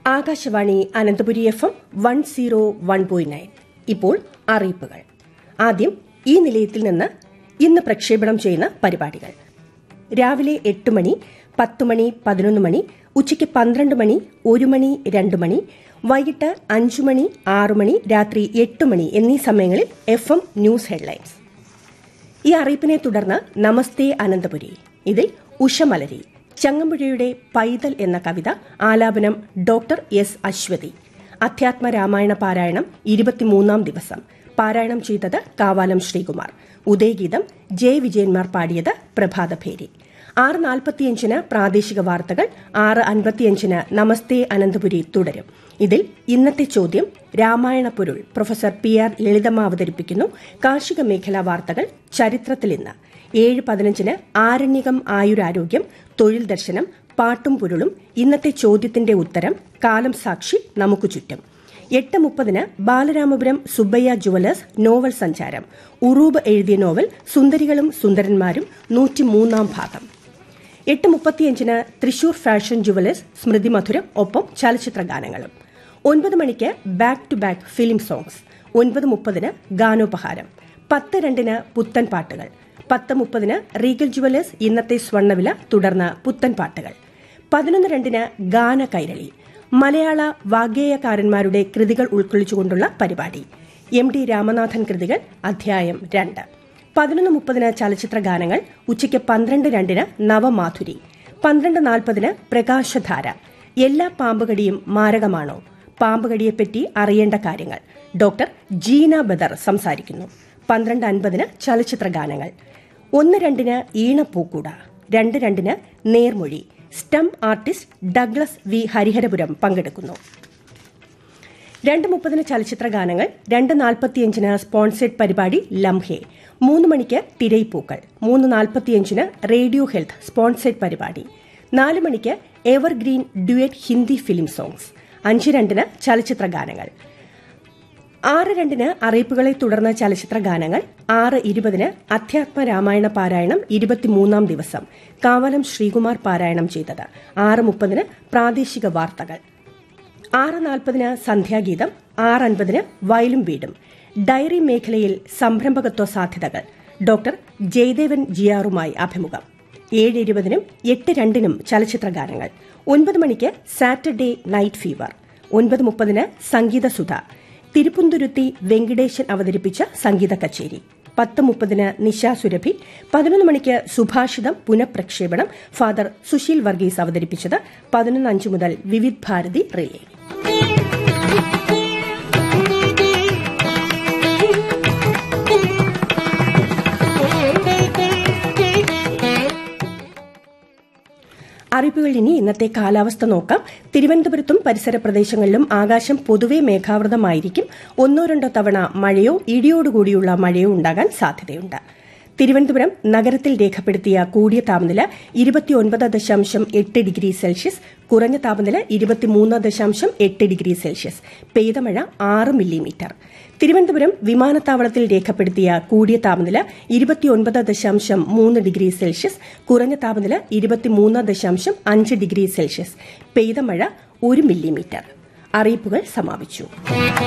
Akashvani Ananthapuri F M one zero one point nine ഇപ്പോൾ അറിയിപ്പുകൾ ആദ്യം ഈ നിലയത്തിൽ നിന്ന് ഇന്ന് പ്രക്ഷേപണം ചെയ്യുന്ന പരിപാടികൾ രാവിലെ എട്ട് മണി പത്ത് മണി പതിനൊന്ന് മണി ഉച്ചയ്ക്ക് പന്ത്രണ്ട് മണി ഒരു മണി രണ്ട് മണി വൈകിട്ട് അഞ്ചു മണി ആറു മണി രാത്രി എട്ട് മണി എന്നീ സമയങ്ങളിൽ എഫ് എം ന്യൂസ് ഹെഡ്ലൈൻസ് ഈ അറിയിപ്പിനെ തുടർന്ന് നമസ്തേ അനന്തപുരി ഇതിൽ ഉഷമലരി ചങ്ങമ്പുഴയുടെ പൈതൽ എന്ന കവിത ആലാപനം ഡോക്ടർ എസ് അശ്വതി അധ്യാത്മ രാമായണ പാരായണം ഇരുപത്തിമൂന്നാം ദിവസം പാരായണം ചെയ്തത് കാവാലം ശ്രീകുമാർ ഉദയഗീതം ജെ വിജയന്മാർ പാടിയത് പ്രഭാതഭേരി ആറ് നാൽപ്പത്തിയഞ്ചിന് പ്രാദേശിക വാർത്തകൾ ആറ് അൻപത്തിയഞ്ചിന് നമസ്തേ അനന്തപുരി തുടരും ഇതിൽ ഇന്നത്തെ ചോദ്യം രാമായണ പൊരുൾ പ്രൊഫസർ പി ആർ ലളിതമ്മ അവതരിപ്പിക്കുന്നു കാർഷിക മേഖലാ വാർത്തകൾ ചരിത്രത്തിൽ ഇന്ന് ഏഴ് പതിനഞ്ചിന് ആരണ്യകം ആയുരാരോഗ്യം തൊഴിൽ ദർശനം പാട്ടും പൊരുളും ഇന്നത്തെ ചോദ്യത്തിന്റെ ഉത്തരം കാലം സാക്ഷി നമുക്ക് ചുറ്റും എട്ട് മുപ്പതിന് ബാലരാമപുരം സുബ്ബയ്യ ജുവലേഴ്സ് നോവൽ സഞ്ചാരം ഉറൂബ് എഴുതിയ നോവൽ സുന്ദരികളും സുന്ദരന്മാരും നൂറ്റിമൂന്നാം ഭാഗം എട്ട് മുപ്പത്തിയഞ്ചിന് തൃശൂർ ഫാഷൻ ജുവലേഴ്സ് സ്മൃതി മധുരം ഒപ്പം ചലച്ചിത്ര ഗാനങ്ങളും ഒൻപത് മണിക്ക് back to back film songs ഒൻപത് മുപ്പതിന് ഗാനോപഹാരം പത്ത് രണ്ടിന് പുത്തൻ പാട്ടുകൾ പത്ത് മുപ്പതിന് റീഗൽ ജുവലേഴ്സ് ഇന്നത്തെ സ്വർണ്ണവില തുടർന്ന് പുത്തൻ പാട്ടുകൾ പതിനൊന്ന് രണ്ടിന് ഗാന കൈരളി മലയാള വാഗ്ഗേയകാരന്മാരുടെ കൃതികൾ ഉൾക്കൊള്ളിച്ചുകൊണ്ടുള്ള പരിപാടി എം ഡി രാമനാഥൻ കൃതികൾ അധ്യായം രണ്ട് പതിനൊന്ന് മുപ്പതിന് ചലച്ചിത്ര ഗാനങ്ങൾ ഉച്ചയ്ക്ക് പന്ത്രണ്ട് രണ്ടിന് നവമാധുരി പന്ത്രണ്ട് നാൽപ്പതിന് പ്രകാശധാര എല്ലാ പാമ്പുകടിയും മാരകമാണോ പാമ്പുകടിയെപ്പറ്റി അറിയേണ്ട കാര്യങ്ങൾ ഡോക്ടർ ജീന ബദർ സംസാരിക്കുന്നു പന്ത്രണ്ട് അൻപതിന് ചലച്ചിത്ര ഗാനങ്ങൾ ഒന്ന് രണ്ടിന് ഈണപ്പൂക്കൂട രണ്ട് രണ്ടിന് നേർമൊഴി സ്റ്റം ആർട്ടിസ്റ്റ് ഡഗ്ലസ് വി ഹരിഹരപുരം പങ്കെടുക്കുന്നു രണ്ട് മുപ്പതിന് ചലച്ചിത്ര ഗാനങ്ങൾ രണ്ട് നാൽപ്പത്തിയഞ്ചിന് സ്പോൺസേഡ് പരിപാടി ലംഹെ മൂന്ന് മണിക്ക് തിരൈപ്പൂക്കൾ മൂന്ന് നാൽപ്പത്തിയഞ്ചിന് റേഡിയോ ഹെൽത്ത് സ്പോൺസേഡ് പരിപാടി നാല് മണിക്ക് evergreen duet Hindi film songs അഞ്ച് രണ്ടിന് ചലച്ചിത്ര ഗാനങ്ങൾ ആറ് രണ്ടിന് അറിയിപ്പുകളെ തുടർന്ന് ചലച്ചിത്ര ഗാനങ്ങൾ ആറ് ഇരുപതിന് അധ്യാത്മ രാമായണ പാരായണം ഇരുപത്തിമൂന്നാം ദിവസം കാവലം ശ്രീകുമാർ പാരായണം ചെയ്തത് ആറ് മുപ്പതിന് പ്രാദേശിക വാർത്തകൾ ആറ് നാൽപ്പതിന് സന്ധ്യാഗീതം ആറ് അൻപതിന് വയലും വീടും ഡയറി മേഖലയിൽ സംരംഭകത്വ സാധ്യതകൾ ഡോക്ടർ ജയദേവൻ ജിയാറുമായി അഭിമുഖം ഏഴ് ഇരുപതിനും എട്ട് രണ്ടിനും ചലച്ചിത്ര ഗാനങ്ങൾ ഒൻപത് മണിക്ക് സാറ്റർഡേ നൈറ്റ് ഫീവർ ഒൻപത് മുപ്പതിന് സംഗീതസുധ തിരുപ്പുന്തുരുത്തി വെങ്കിടേശൻ അവതരിപ്പിച്ച സംഗീത കച്ചേരി പത്ത് മുപ്പതിന് നിശാ സുരഭി പതിനൊന്ന് മണിക്ക് സുഭാഷിതം പുനഃപ്രക്ഷേപണം ഫാദർ സുശീൽ വർഗീസ് അവതരിപ്പിച്ചത് പതിനൊന്ന് അഞ്ച് മുതൽ വിവിധ് ഭാരതി റിലേ അറിയിപ്പുകൾ ഇനി ഇന്നത്തെ കാലാവസ്ഥ നോക്കാം തിരുവനന്തപുരത്തും പരിസര പ്രദേശങ്ങളിലും ആകാശം പൊതുവെ മേഘാവൃതമായിരിക്കും ഒന്നോ രണ്ടോ തവണ മഴയോ ഇടിയോടുകൂടിയുള്ള മഴയോ ഉണ്ടാകാൻ സാധ്യതയുണ്ട് തിരുവനന്തപുരം നഗരത്തിൽ രേഖപ്പെടുത്തിയ കൂടിയ താപനില ഇരുപത്തിയൊൻപത് ദശാംശം എട്ട് ഡിഗ്രി സെൽഷ്യസ് കുറഞ്ഞ താപനില ഇരുപത്തിമൂന്ന് ദശാംശം എട്ട് ഡിഗ്രി സെൽഷ്യസ് പെയ്ത മഴ ആറ് മില്ലിമീറ്റർ തിരുവനന്തപുരം വിമാനത്താവളത്തിൽ രേഖപ്പെടുത്തിയ കൂടിയ താപനില ഇരുപത്തിയൊൻപത് ദശാംശം മൂന്ന് ഡിഗ്രി സെൽഷ്യസ് കുറഞ്ഞ താപനില ഇരുപത്തിമൂന്ന് ദശാംശം അഞ്ച് ഡിഗ്രി സെൽഷ്യസ് പെയ്ത മഴ ഒരു മില്ലിമീറ്റർ അറിയിപ്പുകൾ സമാപിച്ചു